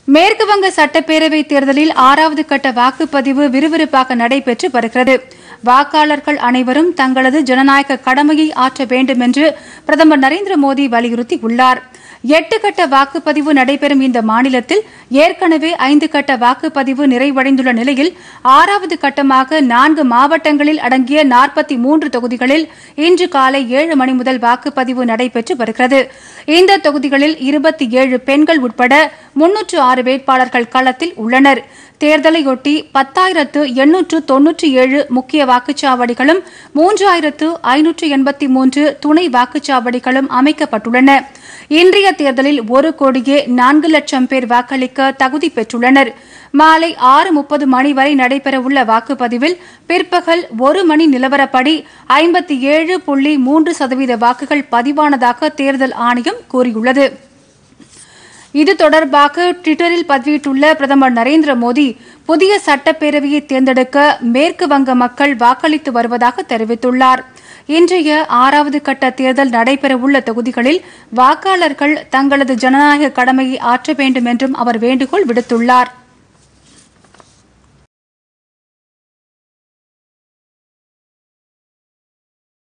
மேற்குவங்க சட்டப்பேரவை தேர்தலில் ஆறாவது கட்ட வாக்குப்பதிவு விறுவிறுப்பாக நடைபெற்று வருகிறது வாக்காளர்கள் அனைவரும் தங்களது ஜனநாயக கடமையை ஆற்ற வேண்டும் என்று பிரதமர் நரேந்திர மோடி வலியுறுத்தியுள்ளார் எட்டு கட்ட வாக்குப்பதிவு நடைபெறும் இந்த மாநிலத்தில் ஏற்கனவே ஐந்து கட்ட வாக்குப்பதிவு நிறைவடைந்துள்ள நிலையில் ஆறாவது கட்டமாக நான்கு மாவட்டங்களில் அடங்கிய நாற்பத்தி மூன்று தொகுதிகளில் இன்று காலை ஏழு மணி முதல் வாக்குப்பதிவு நடைபெற்று வருகிறது இந்த தொகுதிகளில் இருபத்தி ஏழு பெண்கள் உட்பட முன்னூற்று ஆறு வேட்பாளர்கள் களத்தில் உள்ளனர் தேர்தலையொட்டி பத்தாயிரத்து எண்ணூற்று தொன்னூற்றி ஏழு முக்கிய வாக்குச்சாவடிகளும் மூன்றாயிரத்து ஐநூற்று எண்பத்தி மூன்று துணை வாக்குச்சாவடிகளும் அமைக்கப்பட்டுள்ளன இன்றைய தேர்தலில் ஒரு கோடியே நான்கு லட்சம் பேர் வாக்களிக்க தகுதி பெற்றுள்ளனர் மாலை ஆறு முப்பது மணி வரை நடைபெறவுள்ள வாக்குப்பதிவில் பிற்பகல் ஒரு மணி நிலவரப்படி ஐம்பத்தி ஏழு புள்ளி மூன்று சதவீத வாக்குகள் பதிவானதாக தேர்தல் ஆணையம் கூறியுள்ளது இது தொடர்பாக ட்விட்டரில் பதிவிட்டுள்ள பிரதமர் நரேந்திர மோடி புதிய சட்டப்பேரவையை தேர்ந்தெடுக்க மேற்கு வங்க மக்கள் வாக்களித்து வருவதாக தெரிவித்துள்ளார் இன்றைய ஆறாவது கட்ட தேர்தல் நடைபெறவுள்ள தொகுதிகளில் வாக்காளர்கள் தங்களது ஜனநாயக கடமையை ஆற்ற வேண்டும் என்றும் அவர் வேண்டுகோள் விடுத்துள்ளார்